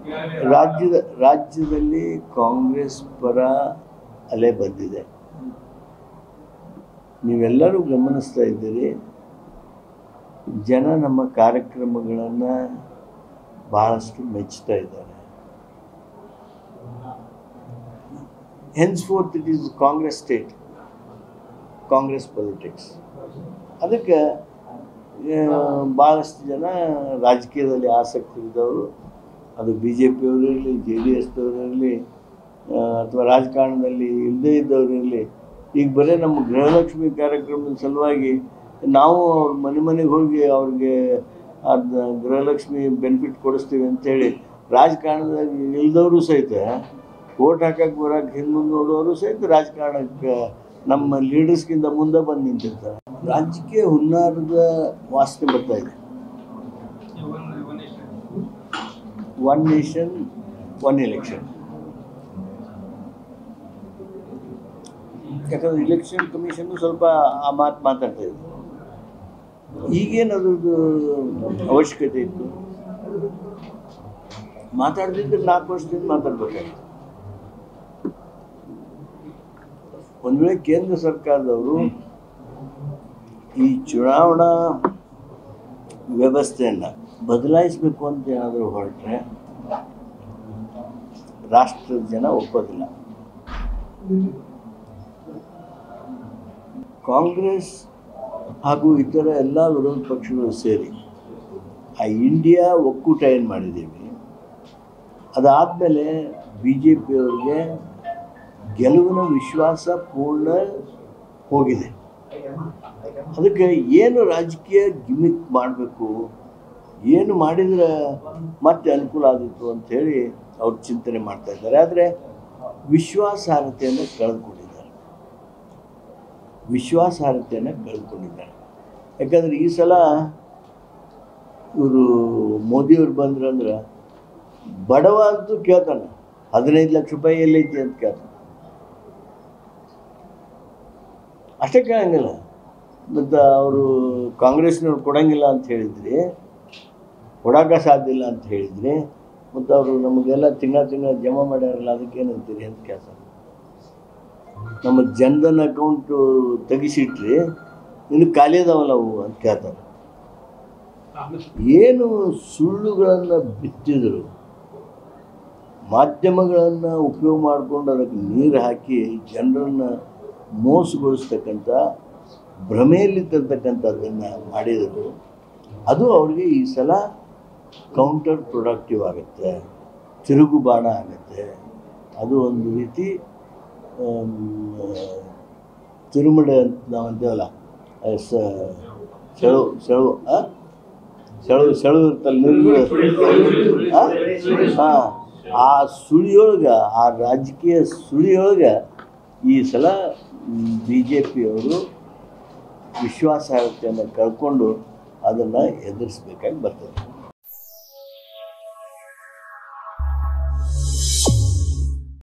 ರಾಜ್ಯದ ರಾಜ್ಯದಲ್ಲಿ ಕಾಂಗ್ರೆಸ್ ಪರ ಅಲೆ ಬಂದಿದೆ ನೀವೆಲ್ಲರೂ ಗಮನಿಸ್ತಾ ಇದ್ದೀರಿ ಜನ ನಮ್ಮ ಕಾರ್ಯಕ್ರಮಗಳನ್ನು ಬಹಳಷ್ಟು ಮೆಚ್ಚುತ್ತಾ ಇದ್ದಾರೆ henceforth it is Congress state Congress politics ಅದಕ್ಕೆ ಭಾಳಷ್ಟು ಜನ ರಾಜಕೀಯದಲ್ಲಿ ಆಸಕ್ತಿ ಇದ್ದವರು ಅದು ಬಿ ಜೆ ಪಿಯವರಿರಲಿ ಜೆ ಡಿ ಎಸ್ದವರಿರಲಿ ಅಥವಾ ರಾಜಕಾರಣದಲ್ಲಿ ಇಲ್ಲದೇ ಇದ್ದವರಿರಲಿ ಈಗ ಬರೀ ನಮ್ಮ ಗೃಹಲಕ್ಷ್ಮಿ ಕಾರ್ಯಕ್ರಮದ ಸಲುವಾಗಿ ನಾವು ಅವ್ರ ಮನೆ ಮನೆಗೆ ಹೋಗಿ ಅವ್ರಿಗೆ ಅದು ಗೃಹಲಕ್ಷ್ಮಿ ಬೆನಿಫಿಟ್ ಕೊಡಿಸ್ತೀವಿ ಅಂತೇಳಿ ರಾಜಕಾರಣದಾಗ ಇಲ್ದವರು ಸಹಿತ ಓಟ್ ಹಾಕಕ್ಕೆ ಬರೋಕೆ ಹಿಂದೆ ಮುಂದೆ ನೋಡೋರು ಸಹಿತ ರಾಜಕಾರಣಕ್ಕೆ ನಮ್ಮ ಲೀಡರ್ಸ್ಗಿಂತ ಮುಂದೆ ಬಂದು ನಿಂತಿರ್ತಾರೆ ರಾಜಕೀಯ ಹುನ್ನಾರದ ವಾಸನೆ ಬರ್ತಾ ಇದೆ ಒನ್ ನೇಷನ್ ಒನ್ ಎಲೆಕ್ಷನ್ ಯಾಕಂದ್ರೆ ಇಲೆಕ್ಷನ್ ಕಮಿಷನ್ನು ಸ್ವಲ್ಪ ಆ ಮಾತು ಮಾತಾಡ್ತಾ ಇದೆ ಈಗೇನು ಅದ್ರದ್ದು ಅವಶ್ಯಕತೆ ಇತ್ತು ಮಾತಾಡ್ತಿದ್ರೆ ನಾಲ್ಕು ವರ್ಷದಿಂದ ಮಾತಾಡ್ಬೇಕಾಗಿತ್ತು ಒಂದು ವೇಳೆ ಕೇಂದ್ರ ಸರ್ಕಾರದವರು ಈ ಚುನಾವಣಾ ವ್ಯವಸ್ಥೆಯನ್ನು ಬದಲಾಯಿಸಬೇಕು ಅಂತ ಏನಾದರೂ ಹೊರಟ್ರೆ ರಾಷ್ಟ್ರದ ಜನ ಒಪ್ಪೋದಿಲ್ಲ ಕಾಂಗ್ರೆಸ್ ಹಾಗೂ ಇತರ ಎಲ್ಲ ವಿರೋಧ ಪಕ್ಷಗಳು ಸೇರಿ ಆ ಇಂಡಿಯಾ ಒಕ್ಕೂಟ ಏನು ಮಾಡಿದ್ದೀವಿ ಅದಾದಮೇಲೆ ಬಿ ಜೆ ಪಿಯವರಿಗೆ ಗೆಲುವಿನ ವಿಶ್ವಾಸ ಪೂರ್ಣ ಹೋಗಿದೆ ಅದಕ್ಕೆ ಏನು ರಾಜಕೀಯ ಗಿಮಿಕ್ ಮಾಡಬೇಕು ಏನು ಮಾಡಿದ್ರೆ ಮತ್ತೆ ಅನುಕೂಲ ಆದಿತ್ತು ಅಂಥೇಳಿ ಅವ್ರು ಚಿಂತನೆ ಮಾಡ್ತಾ ಇದ್ದಾರೆ ಆದರೆ ವಿಶ್ವಾಸಾರ್ಹತೆಯನ್ನು ಕಳೆದುಕೊಂಡಿದ್ದಾರೆ ವಿಶ್ವಾಸಾರ್ಹತೆಯನ್ನು ಕಳೆದುಕೊಂಡಿದ್ದಾರೆ ಯಾಕಂದರೆ ಈ ಸಲ ಇವರು ಮೋದಿಯವ್ರು ಬಂದ್ರಂದ್ರೆ ಬಡವ ಅಂತೂ ಕೇಳ್ತಾನೆ ಹದಿನೈದು ಲಕ್ಷ ರೂಪಾಯಿ ಎಲ್ಲೈತಿ ಅಂತ ಕೇಳ್ತಾನೆ ಅಷ್ಟೇ ಕೇಳಂಗಿಲ್ಲ ಮತ್ತು ಅವರು ಕಾಂಗ್ರೆಸ್ನವ್ರು ಕೊಡಂಗಿಲ್ಲ ಅಂತ ಹೇಳಿದ್ರಿ ಕೊಡೋಕೆ ಸಾಧ್ಯ ಇಲ್ಲ ಅಂತ ಹೇಳಿದ್ರಿ ಮತ್ತು ಅವರು ನಮಗೆಲ್ಲ ತಿಂಗಳ ತಿಂಗಳ ಜಮಾ ಮಾಡ್ಯಾರಲ್ಲ ಅದಕ್ಕೇನಂತೀರಿ ಅಂತ ಕೇಳ್ತಾರೆ ನಮ್ಮ ಜನ್ಧನ್ ಅಕೌಂಟು ತೆಗಿಸಿಟ್ರಿ ಇನ್ನು ಖಾಲಿ ಅದಾವಲ್ಲ ಅವು ಅಂತ ಕೇಳ್ತಾರೆ ಏನು ಸುಳ್ಳುಗಳನ್ನು ಬಿತ್ತಿದ್ರು ಮಾಧ್ಯಮಗಳನ್ನು ಉಪಯೋಗ ಮಾಡಿಕೊಂಡು ಅದಕ್ಕೆ ನೀರು ಹಾಕಿ ಜನರನ್ನು ಮೋಸಗೊಳಿಸ್ತಕ್ಕಂಥ ಭ್ರಮೆಯಲ್ಲಿ ತರ್ತಕ್ಕಂಥದ್ದನ್ನು ಮಾಡಿದರು ಅದು ಅವ್ರಿಗೆ ಈ ಸಲ ಕೌಂಟರ್ ಪ್ರೊಡಕ್ಟಿವ್ ಆಗುತ್ತೆ ತಿರುಗು ಬಾಣ ಆಗುತ್ತೆ ಅದು ಒಂದು ರೀತಿ ಆಮ್, ತಿರುಮಡೆ ಅಂತ ನಾವು ಅಂತೀವಲ್ಲ ಆ, ಸ- ಸೆಳು ಸೆಳು ಆ? ಸೆಳು ಸೆಳು ಇರ್ತಲ್ಲ ನೀರು ಹಾಂ ಆ ಸುಳಿಯೊಳಗೆ ಆ ರಾಜಕೀಯ ಸುಳಿಯೊಳಗೆ ಈ ಸಲ ಬಿ ಜೆ ಪಿಯವರು ವಿಶ್ವಾಸಾರ್ಹತೆಯನ್ನು ಕಳ್ಕೊಂಡು ಅದನ್ನು ಎದುರಿಸ್ಬೇಕಾಗಿ ಬರ್ತದೆ